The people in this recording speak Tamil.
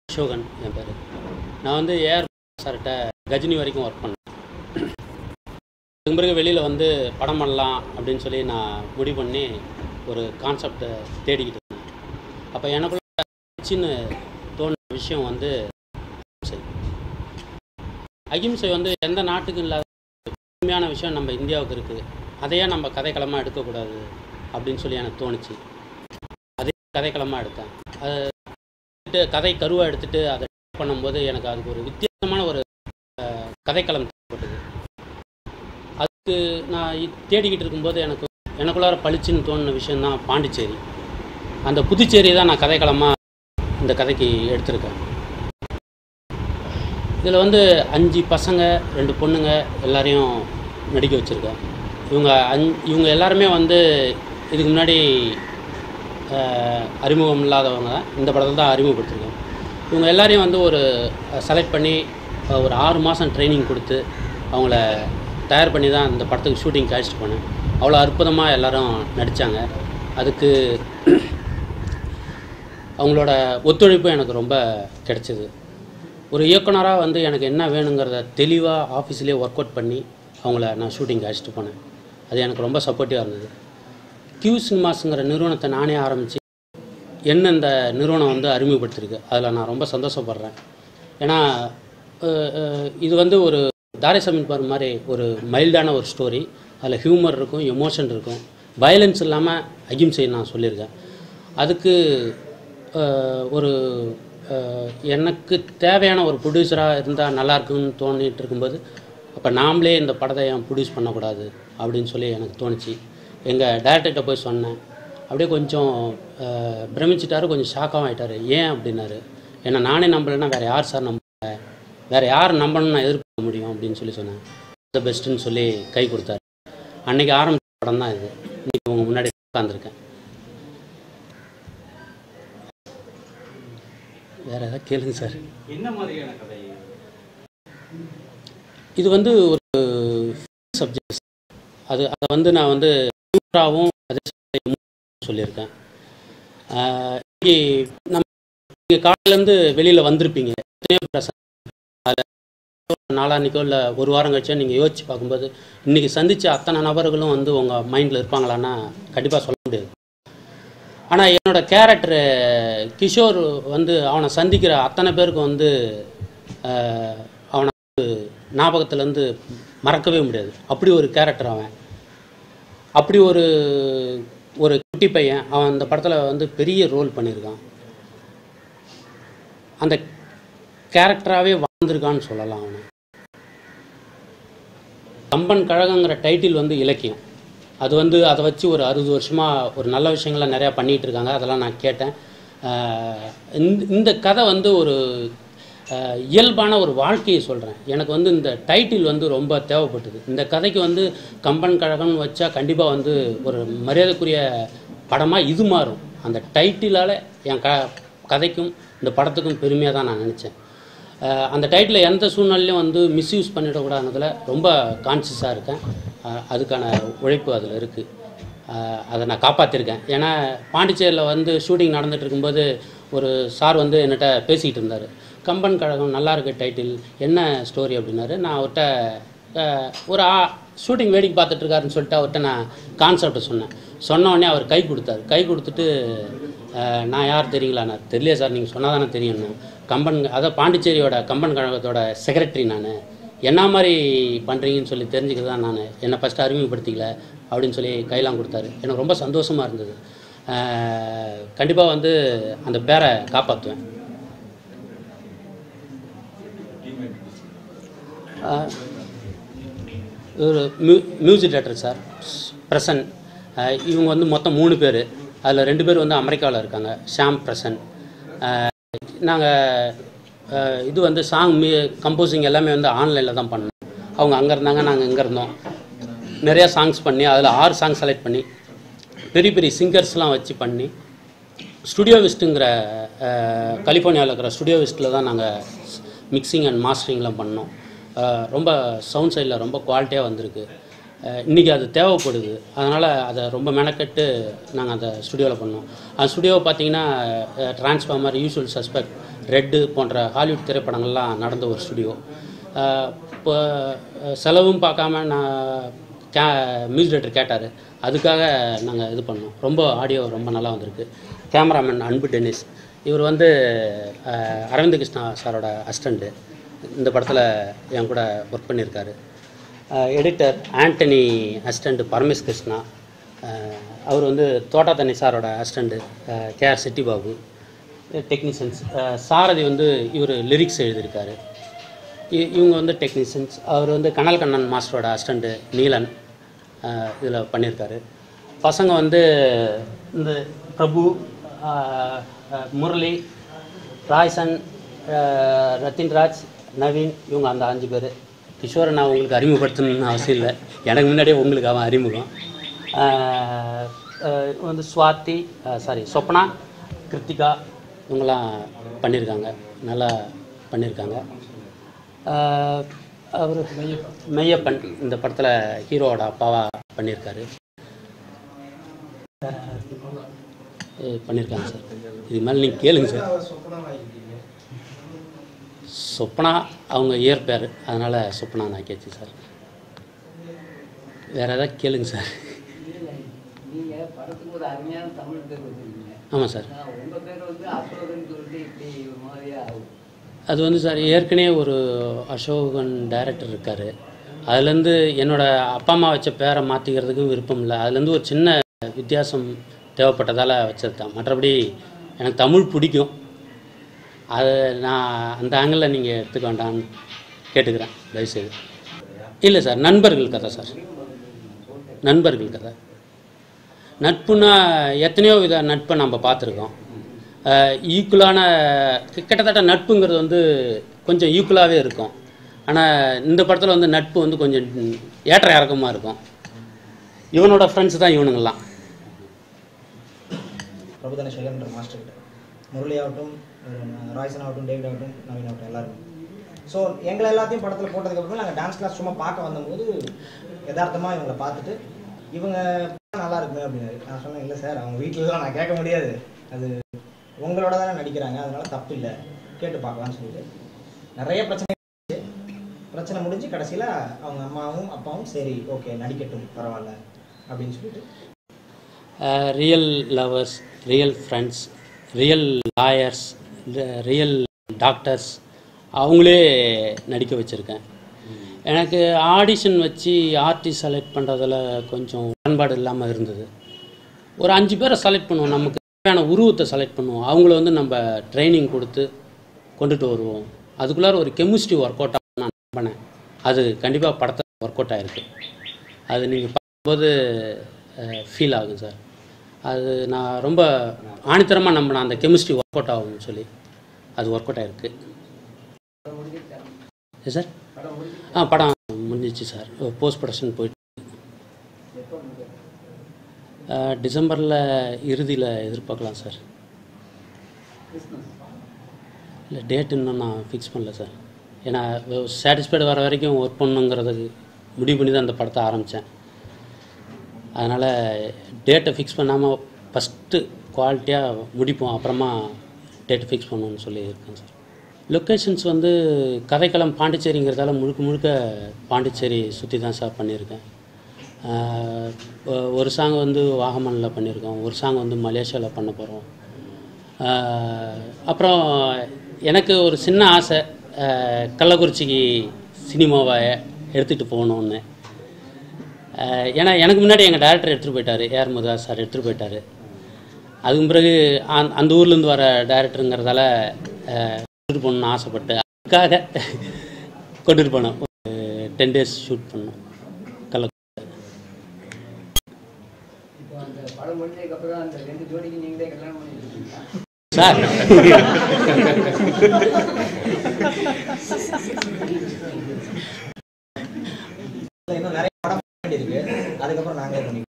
அசோகன் என் பேர் நான் வந்து ஏஆர் சார்கிட்ட கஜினி வரைக்கும் ஒர்க் பண்ணேன் அதுக்கு பிறகு வெளியில் வந்து படம் பண்ணலாம் அப்படின்னு சொல்லி நான் முடிவு பண்ணி ஒரு கான்செப்டை தேடிக்கிட்டு இருந்தேன் அப்போ எனக்குள்ள சின்ன தோணுன விஷயம் வந்து அகிம்சை அகிம்சை வந்து எந்த நாட்டுக்கும் இல்லாத உண்மையான விஷயம் நம்ம இந்தியாவுக்கு இருக்குது அதையே நம்ம கதைக்களமாக எடுக்கக்கூடாது அப்படின்னு சொல்லி எனக்கு தோணுச்சு அதே கதைக்களமாக எடுத்தேன் அது எடுத்துட்டு கதை கருவாக எடுத்துட்டு அதை பண்ணும்போது எனக்கு அதுக்கு ஒரு வித்தியாசமான ஒரு அஹ், கதைக்களம் தேவைப்பட்டது அதுக்கு நான் இ- தேடிக்கிட்டு இருக்கும்போது எனக்கு எனக்குள்ளார பளிச்சுன்னு தோணுன விஷயந்தான் பாண்டிச்சேரி அந்த புதுச்சேரி தான் நான் கதைக்களமாக இந்த கதைக்கு எடுத்திருக்கேன் இதில் வந்து அஞ்சு பசங்க ரெண்டு பொண்ணுங்க எல்லாரையும் நடிக்க வச்சுருக்கேன் இவங்க அஞ் இவங்க எல்லாருமே வந்து இதுக்கு முன்னாடி அஹ், அறிமுகம் இல்லாதவங்க தான் இந்த படத்தில் தான் அறிமுகப்படுத்திருக்கேன் இவங்க எல்லாரையும் வந்து ஒரு செலக்ட் பண்ணி அஹ், ஒரு ஆறு மாதம் ட்ரைனிங் கொடுத்து அவங்கள தயார் பண்ணி தான் இந்த படத்துக்கு ஷூட்டிங் அழைச்சிட்டு போனேன் அவ்வளோ அற்புதமாக எல்லாரும் நடித்தாங்க அதுக்கு அவங்களோட ஒத்துழைப்பு எனக்கு ரொம்ப கிடைச்சிது ஒரு இயக்குனராக வந்து எனக்கு என்ன வேணுங்கிறத தெளிவாக ஆஃபீஸ்லேயே ஒர்க் அவுட் பண்ணி அவங்கள நான் ஷூட்டிங் அழைச்சிட்டு போனேன் அது எனக்கு ரொம்ப சப்போர்ட்டிவாக இருந்தது கியூ சினிமாஸுங்கிற நிறுவனத்தை நானே ஆரம்பித்து என்ன இந்த நிறுவனம் வந்து அறிமுகப்படுத்திருக்கு அதில் நான் ரொம்ப சந்தோஷப்படுறேன் ஏன்னா அஹ், அஹ், இது வந்து ஒரு தாரிசமின் பார் மாதிரி ஒரு மைல்டான ஒரு ஸ்டோரி அதில் ஹியூமர் இருக்கும் எமோஷன் இருக்கும் வயலன்ஸ் இல்லாமல் அகிம்சை நான் சொல்லியிருக்கேன் அதுக்கு அஹ், ஒரு அஹ், எனக்கு தேவையான ஒரு ப்ரொடியூசராக இருந்தால் நல்லா இருக்கும்னு தோணிட்டு இருக்கும்போது அப்போ நாமளே இந்த படத்தை ஏன் ப்ரொடியூஸ் பண்ணக்கூடாது அப்படின்னு சொல்லி எனக்கு தோணுச்சு எங்கள் டேரக்டர்கிட்ட போய் சொன்னேன் அப்படியே கொஞ்சம் அஹ், பிரமிச்சிட்டாரு கொஞ்சம் ஷாக்காகவும் ஆயிட்டாரு ஏன் அப்படின்னாரு ஏன்னா நானே நம்பலைன்னா வேறு யார் சார் நம்ப வேறு யார் நம்பணும்னு நான் எதிர்பார்க்க முடியும் அப்படின்னு சொல்லி சொன்னேன் த பெஸ்ட்டுன்னு சொல்லி கை கொடுத்தாரு அன்னைக்கு ஆரம்பிச்ச படம் தான் இது இன்னைக்கு உங்கள் முன்னாடி உட்காந்துருக்கேன் வேறு ஏதாவது கேளுங்க சார் என்ன மாதிரியான கதை இது வந்து ஒரு சப்ஜெக்ட் அது அதை வந்து நான் வந்து ஹியூமராகவும் அதே சமயம் சொல்லியிருக்கேன் ஆஹ் இன்னைக்கு நம்ம நீங்கள் காலையிலேருந்து வெளியில் வந்திருப்பீங்க எத்தனையோ பிரசன் அதில் நாளான்னைக்கோ இல்லை ஒரு வாரம் கழிச்சோ நீங்கள் யோசிச்சு பார்க்கும்போது இன்றைக்கி சந்தித்த அத்தனை நபர்களும் வந்து உங்கள் மைண்டில் இருப்பாங்களான்னா கண்டிப்பாக சொல்ல முடியாது ஆனால் என்னோட கேரக்டரு கிஷோர் வந்து அவனை சந்திக்கிற அத்தனை பேருக்கு வந்து ஆஹ் அவனை ஞாபகத்துலேருந்து மறக்கவே முடியாது அப்படி ஒரு கேரக்டர் அவன் அப்படி ஒரு ஒரு குட்டி பையன் அவன் அந்த படத்தில் வந்து பெரிய ரோல் பண்ணியிருக்கான் அந்த கேரக்டராகவே வாழ்ந்திருக்கான்னு சொல்லலாம் அவனை கம்பன் கழகங்கிற டைட்டில் வந்து இலக்கியம் அது வந்து அதை வச்சு ஒரு அறுபது வருஷமாக ஒரு நல்ல விஷயங்களை நிறையா பண்ணிகிட்டு இருக்காங்க அதெல்லாம் நான் கேட்டேன் ஆஹ் இந்த இந்த கதை வந்து ஒரு ஆஹ் இயல்பான ஒரு வாழ்க்கையை சொல்கிறேன் எனக்கு வந்து இந்த டைட்டில் வந்து ரொம்ப தேவைப்பட்டது இந்த கதைக்கு வந்து கம்பன் கழகம்னு வச்சா கண்டிப்பாக வந்து ஒரு மரியாதைக்குரிய படமாக இது மாறும் அந்த டைட்டிலால் என் க கதைக்கும் இந்த படத்துக்கும் பெருமையாக தான் நான் நினச்சேன் அஹ் அந்த டைட்டில் எந்த சூழ்நிலையிலும் வந்து மிஸ்யூஸ் பண்ணிடக்கூடாதுன்றதுல ரொம்ப கான்சியஸாக இருக்கேன் அஹ் அதுக்கான உழைப்பு அதில் இருக்குது அதை நான் காப்பாற்றிருக்கேன் ஏன்னா பாண்டிச்சேரியில் வந்து ஷூட்டிங் நடந்துட்டு இருக்கும்போது ஒரு சார் வந்து என்கிட்ட பேசிக்கிட்டு இருந்தார் கம்பன் கழகம் நல்லா இருக்கு டைட்டில் என்ன ஸ்டோரி அப்படின்னாரு நான் அவர்கிட்ட அஹ், ஒரு ஷூட்டிங் வேடிக்கை பார்த்துட்டு இருக்காருன்னு சொல்லிட்டு அவர்கிட்ட நான் கான்செப்டை சொன்னேன் சொன்ன உடனே அவர் கை கொடுத்தாரு கை கொடுத்துட்டு அஹ், நான் யார் தெரியுங்களா நான் தெரியல சார் நீங்கள் சொன்னால் தானே தெரியும் கம்பன் அதான் பாண்டிச்சேரியோட கம்பன் கழகத்தோட செக்ரட்டரி நான் என்ன மாதிரி பண்ணுறீங்கன்னு சொல்லி தெரிஞ்சுக்க தான் நான் என்னை ஃபஸ்ட்டு அறிமுகப்படுத்திக்கல அப்படின்னு சொல்லி கையெல்லாம் கொடுத்தாரு எனக்கு ரொம்ப சந்தோஷமாக இருந்தது கண்டிப்பாக வந்து அந்த பேரை காப்பாற்றுவேன் ஆஹ் ஒரு மியூ மியூசிக் டேரக்டர் சார் பிரசன் ஆஹ் இவங்க வந்து மொத்தம் மூணு பேர் அதில் ரெண்டு பேர் வந்து அமெரிக்காவில் இருக்காங்க ஷாம் பிரசன் நாங்கள் இது வந்து சாங் மீ கம்போசிங் எல்லாமே வந்து ஆன்லைனில் தான் பண்ணோம் அவங்க அங்கே இருந்தாங்க நாங்கள் இங்கே இருந்தோம் நிறையா சாங்ஸ் பண்ணி அதில் ஆறு சாங் செலக்ட் பண்ணி பெரிய பெரிய சிங்கர்ஸ்லாம் வச்சு பண்ணி ஸ்டுடியோ விஸ்ட்டுங்கிற கலிஃபோர்னியாவில் இருக்கிற ஸ்டுடியோ விஸ்ட்டில் தான் நாங்கள் மிக்சிங் அண்ட் மாஸ்டரிங்லாம் பண்ணோம் அஹ் ரொம்ப சவுண்ட் சைடில் ரொம்ப குவாலிட்டியாக வந்திருக்கு அஹ் இன்னைக்கு அது தேவைப்படுது அதனால் அதை ரொம்ப மெனக்கெட்டு நாங்கள் அந்த ஸ்டுடியோவில் பண்ணோம் அந்த ஸ்டுடியோவை பார்த்தீங்கன்னா டிரான்ஸ்ஃபார்மர் யூஸ்வல் சஸ்பெக்ட் ரெட்டு போன்ற ஹாலிவுட் திரைப்படங்கள்லாம் நடந்த ஒரு ஸ்டுடியோ இப்போ அஹ், செலவும் பார்க்காம நான் கே மியூசிக் டைரக்டர் கேட்டார் அதுக்காக நாங்கள் இது பண்ணோம் ரொம்ப ஆடியோ ரொம்ப நல்லா வந்திருக்கு கேமராமேன் அன்பு டென்னிஸ் இவர் வந்து அஹ், அரவிந்த் கிருஷ்ணா சாரோட அசிஸ்டண்ட்டு இந்த படத்தில் என் கூட ஒர்க் பண்ணியிருக்காரு editor Antony assistant Paramesh Krishna அஹ், அவர் வந்து தோட்டா தண்ணி சாரோட assistant KR Chettibabu technicians Sarathi வந்து இவர் லிரிக்ஸ் எழுதியிருக்காரு இ- இவங்க வந்து டெக்னீஷியன்ஸ் அவர் வந்து கனல் கண்ணன் மாஸ்டரோட அசிஸ்டண்ட்டு நீலன் இதில் பண்ணியிருக்காரு பசங்க வந்து இந்த பிரபு அஹ், அஹ், முரளி ராய்சன் அஹ், ரத்தின்ராஜ் நவீன் இவங்க அந்த அஞ்சு பேர் கிஷோரை நான் உங்களுக்கு அறிமுகப்படுத்தணும்னு அவசியம் இல்லை எனக்கு முன்னாடியே உங்களுக்கு அவன் அறிமுகம் அஹ், அஹ், வந்து சுவாதி சாரி சொப்னா கிருத்திகா இவங்கெல்லாம் பண்ணியிருக்காங்க நல்லா பண்ணியிருக்காங்க ஆஹ் அவர் மெய்யப்பன் இந்த படத்தில் ஹீரோவோட அப்பாவா பண்ணியிருக்காரு ஆஹ் பண்ணியிருக்காங்க சார் இது மேலே நீங்கள் கேளுங்க சார் சொப்னா அவங்க இயற்பேர் அதனால் சொப்னா நான் கேச்சு சார் வேறு ஏதாவது கேளுங்க சார் நீங்க படத்துக்கு ஒரு அருமையான தமிழ் பேர் வச்சிருக்கீங்க ஆமாம் சார் ஆனா உங்க பேர் வந்து அசோகன் சொல்லிட்டு இப்படி ஒரு மாதிரியா ஆகும் அது வந்து சார் ஏற்கனவே ஒரு அசோகன் டைரக்டர் இருக்கார் அதுலேருந்து என்னோட அப்பா அம்மா வச்ச பேரை மாற்றிக்கிறதுக்கும் விருப்பம் இல்லை அதுலேருந்து ஒரு சின்ன வித்தியாசம் தேவைப்பட்டதால் வச்சது தான் மற்றபடி எனக்கு தமிழ் பிடிக்கும் அது நான் அந்த ஆங்கிளில் நீங்கள் எடுத்துக்க வேண்டாம்னு கேட்டுக்கிறேன் தயவுசெய்து இல்லை சார் நண்பர்கள் கதை சார் நண்பர்கள் கதை நட்புனா எத்தனையோ வித நட்பை நம்ம பார்த்துருக்கோம் ஈக்குவலான கிட்டத்தட்ட நட்புங்கிறது வந்து கொஞ்சம் ஈக்குவலாகவே இருக்கும் ஆனால் இந்த படத்தில் வந்து நட்பு வந்து கொஞ்சம் ஏற்ற இறக்கமாக இருக்கும் இவனோட ஃப்ரெண்ட்ஸ் தான் இவனுங்கெல்லாம் பிரபுதன சேகர்ன்ற மாஸ்டர் கிட்ட முரளி ஆகட்டும் அஹ் ராய்சன் ஆகட்டும் டேவிட் ஆகட்டும் நவீன் ஆகட்டும் எல்லாரும் ஸோ எங்களை எல்லாத்தையும் படத்தில் போட்டதுக்கப்புறம் நாங்கள் டான்ஸ் கிளாஸ் சும்மா பார்க்க வந்தபோது யதார்த்தமாக இவங்களை பார்த்துட்டு இவங்க நல்லா இருக்குமே அப்படின்னாரு நான் சொன்னேன் இல்லை சார் அவங்க வீட்டிலலாம் நான் கேட்க முடியாது அது உங்களோட தானே நடிக்கிறாங்க அதனால தப்பு இல்லை கேட்டு பார்க்கலாம்னு சொல்லிட்டு நிறைய பிரச்சனை இருந்துச்சு. பிரச்சனை முடிஞ்சு கடைசியில் அவங்க அம்மாவும் அப்பாவும் சரி ஓகே நடிக்கட்டும் பரவாயில்ல அப்படின்னு சொல்லிட்டு real lovers real friends real lawyers real doctors அவங்களே நடிக்க வச்சுருக்கேன் எனக்கு ஆடிஷன் வச்சு ஆர்டிஸ்ட் செலக்ட் பண்ணுறதுல கொஞ்சம் உடன்பாடு இல்லாமல் இருந்தது ஒரு அஞ்சு பேரை செலக்ட் பண்ணுவோம் நமக்கு தேவையான உருவத்தை செலக்ட் பண்ணுவோம் அவங்கள வந்து நம்ம ட்ரைனிங் கொடுத்து கொண்டுட்டு வருவோம் அதுக்குள்ளார ஒரு கெமிஸ்ட்ரி ஒர்க் அவுட் ஆகும் நான் நம்பினேன் அது கண்டிப்பாக படத்தை ஒர்க் அவுட் ஆகிருக்கு அது நீங்கள் பார்க்கும்போது ஃபீல் ஆகும் சார் அது நான் ரொம்ப ஆணித்தரமாக நம்பினேன் அந்த கெமிஸ்ட்ரி ஒர்க் அவுட் ஆகும்னு சொல்லி அது ஒர்க் அவுட் ஆகிருக்கு ஏ சார் ஆ படம் முடிஞ்சிச்சு சார் போஸ்ட் ப்ரொடக்ஷன் போயிட்டு டிசம்பரில் இறுதியில் எதிர்பார்க்கலாம் சார் இல்லை டேட் இன்னும் நான் ஃபிக்ஸ் பண்ணல சார் ஏன்னா சாட்டிஸ்ஃபைடு வர வரைக்கும் ஒர்க் பண்ணுங்கிறதுக்கு முடிவு பண்ணி தான் அந்த படத்தை ஆரம்பித்தேன் அதனால் டேட்டை ஃபிக்ஸ் பண்ணாமல் ஃபஸ்ட்டு குவாலிட்டியாக முடிப்போம் அப்புறமா டேட் ஃபிக்ஸ் பண்ணுவோம்னு சொல்லி இருக்கேன் சார் லொக்கேஷன்ஸ் வந்து கதைக்களம் பாண்டிச்சேரிங்கிறதால முழுக்க முழுக்க பாண்டிச்சேரி சுற்றி தான் சார் பண்ணியிருக்கேன் ஆஹ் ஒ- ஒரு சாங் வந்து வாகமனில் பண்ணியிருக்கோம் ஒரு சாங் வந்து மலேசியாவில் பண்ண போகிறோம் அப்புறம் எனக்கு ஒரு சின்ன ஆசை ஆஹ் கள்ளக்குறிச்சிக்கு சினிமாவை எடுத்துகிட்டு போகணுன்னு ஆஹ் ஏன்னா எனக்கு முன்னாடி எங்கள் டேரக்டர் எடுத்துகிட்டு போயிட்டார் ஏஆர் முருகா சார் எடுத்துகிட்டு போயிட்டார் அதுக்கு பிறகு அந் அந்த ஊர்லேருந்து வர டேரக்டருங்கிறதால கொண்டுட்டு போகணுன்னு ஆசைப்பட்டு அதுக்காக கொண்டுட்டு போனோம் ஒரு டென் டேஸ் ஷூட் பண்ணோம் கள்ள இப்போ அந்த படம் முடிஞ்சதுக்கு அப்புறம் அந்த ரெண்டு ஜோடிக்கு நீங்களே கல்யாணம் பண்ணிட்டு இருக்கீங்களா சார் இன்னும் நிறைய படம் வேண்டியிருக்கு அதுக்கப்புறம் நாங்களே பண்ணிக்கிறோம்